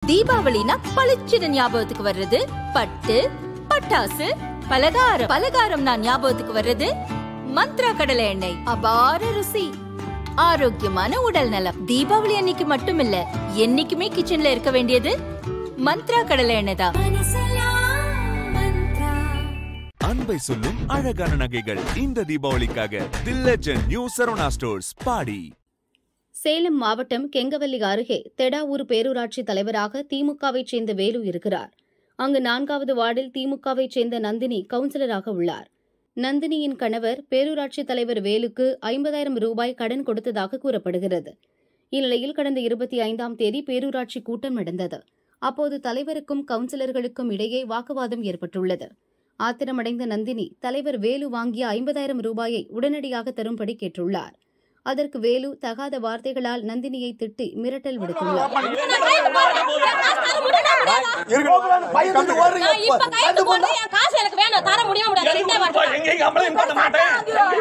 தீபாவளினா பளிச்சுன்னு ஞாபகத்துக்கு வர்றது பட்டு பட்டாசு பலகாரம் பலகாரம்னா ஞாபகத்துக்கு வர்றது மந்த்ரா கடலை எண்ணெய் அபார ருசி ஆரோக்கியமான உடல் நலம் தீபாவளி அன்னைக்கு மட்டும் இல்ல என்னைக்குமே கிச்சன்ல இருக்க வேண்டியது மந்த்ரா கடலை எண்ணெய் தான் அன்பை சொல்லும் அழகான நகைகள் இந்த தீபாவளிக்காக the legend new Saravana stores Padi Salem மாவட்டம் கெங்கவல்லி அருகே தெடாவூர் பேரூராட்சி தலைவராக திமுகவைச் சேர்ந்த வேலு இருக்கிறார் அங்கு நான்காவது வார்டில் திமுகவைச் சேர்ந்த நந்தினி கவுன்சிலராக உள்ளார் நந்தினியின் கணவர் பேரூராட்சி தலைவர் வேலுக்கு ஐம்பதாயிரம் ரூபாய் கடன் கொடுத்ததாக கூறப்படுகிறது இந்நிலையில் கடந்த இருபத்தி ஐந்தாம் தேதி பேரூராட்சி கூட்டம் நடந்தது அப்போது தலைவருக்கும் கவுன்சிலர்களுக்கும் இடையே வாக்குவாதம் ஏற்பட்டுள்ளது ஆத்திரமடைந்த நந்தினி தலைவர் வேலு வாங்கிய ஐம்பதாயிரம் ரூபாயை உடனடியாக தரும்படி கேட்டுள்ளார் அதற்கு வேலு தகாத வார்த்தைகளால் நந்தினியை திட்டி மிரட்டல் விடுத்துள்ளார் பயந்துட்டு ஓடுறீங்க. நான் இப்ப கையெழுத்து போடுறேன், என் காசு எனக்கு வேணும் தர முடியுமா முடியாது ரெண்டே வாரம் எங்கேயும் கம்ப்ளைண்ட் பண்ண மாட்டேன்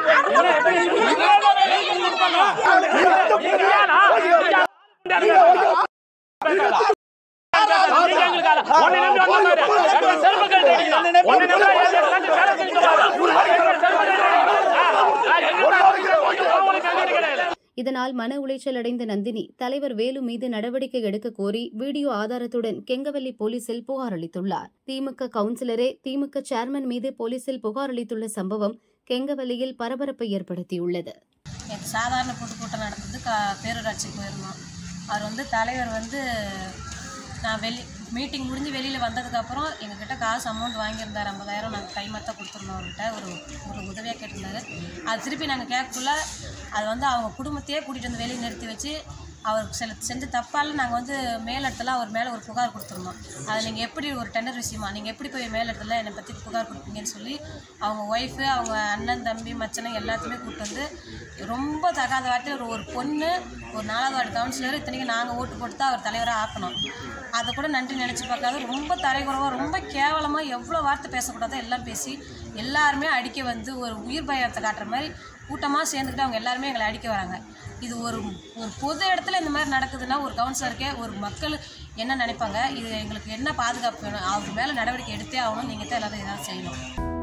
இதனால் மன உளைச்சல் அடைந்த நந்தினி தலைவர் வேலு மீது நடவடிக்கை எடுக்க கோரி வீடியோ ஆதாரத்துடன் கெங்கவல்லி போலீசில் புகார் அளித்துள்ளார் திமுக கவுன்சிலரே திமுக சேர்மன் மீது போலீசில் புகார் அளித்துள்ள சம்பவம் கெங்கவல்லியில் பரபரப்பை ஏற்படுத்தியுள்ளது நேற்று சாதாரண பொதுக்கூட்டம் நடந்தது கா பேரூராட்சிக்கு போயிருந்தோம் அவர் வந்து தலைவர் வந்து நான் வெளி மீட்டிங் முடிஞ்சு வெளியில் வந்ததுக்கப்புறம் எங்ககிட்ட காசு அமௌண்ட் வாங்கியிருந்தார் ஐம்பதாயிரம் நாங்கள் கைமத்த கொடுத்துருந்தோம் அவர்கிட்ட ஒரு ஒரு உதவியாக கேட்டிருந்தாரு அது திருப்பி நாங்கள் கேட்கக்குள்ள அது வந்து அவங்க குடும்பத்தையே கூட்டிகிட்டு வந்து வெளியே நிறுத்தி வச்சு அவர் சில செஞ்ச தப்பால் நாங்கள் வந்து மேலிடத்துல அவர் மேலே ஒரு புகார் கொடுத்துருந்தோம் அதை நீங்கள் எப்படி ஒரு டெண்டர் விஷயமா நீங்கள் எப்படி போய் மேலிடத்துல என்னை பற்றி புகார் கொடுப்பீங்கன்னு சொல்லி அவங்க ஒய்ஃபு அவங்க அண்ணன் தம்பி மச்சனை எல்லாத்தையுமே கூப்பிட்டு வந்து ரொம்ப தகாத வார்த்தை ஒரு ஒரு பொண்ணு ஒரு நாலாவது வார்டு கவுன்சிலர் இத்தனைக்கும் நாங்கள் ஓட்டு போட்டு தான் அவர் தலைவராக ஆக்கணும் அதை கூட நன்றி நினச்சி பார்க்காத ரொம்ப தரைக்குறவாக ரொம்ப கேவலமாக எவ்வளோ வார்த்தை பேசக்கூடாதோ எல்லாம் பேசி எல்லாருமே அடிக்க வந்து ஒரு உயிர் பயத்தை காட்டுற மாதிரி கூட்டமாக சேர்ந்துக்கிட்டு அவங்க எல்லாருமே எங்களை அடிக்க வராங்க இது ஒரு ஒரு பொது இடத்துல இந்த மாதிரி நடக்குதுன்னா ஒரு கவுன்சிலருக்கே ஒரு மக்கள் என்ன நினைப்பாங்க இது எங்களுக்கு என்ன பாதுகாப்பு வேணும் அவர் மேலே நடவடிக்கை எடுத்தே ஆகணும் நீங்கள் தான் எல்லாரும் ஏதாவது செய்யணும்